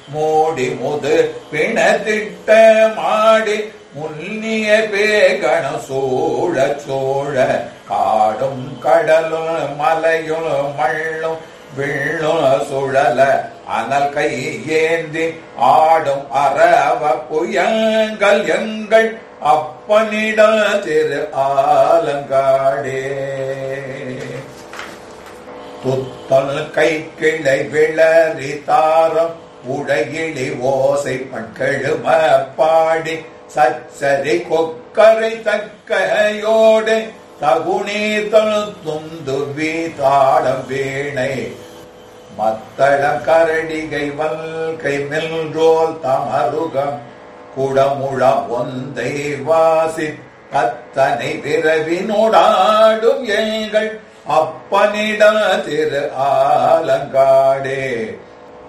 மூடி முது பிணத்திட்ட மாடி முன்னிய பேகண சூழ சூழ காடும் கடலும் மலையும் மள்ளும் விள்ளும் சுழல அனல் கை ஏந்தி ஆடும் அரவ புயங்கள் எங்கள் அப்பனிட திரு ஆலங்காடே துத்தல் கை கிளை விளறி தாரம் உடையிலி ஓசை பண்கெழும பாடி சச்சரி கொக்கரை தக்கையோடு தகுநீதல் துந்து வீதாளம் வீணை மத்தளம் கரடிகை வல்கை மெல்ரோல் தமருகம் குடமுழ ஒந்தை வாசி அத்தனை விரவினோடாடும் எங்கள் அப்பனிட திரு ஆலங்காடே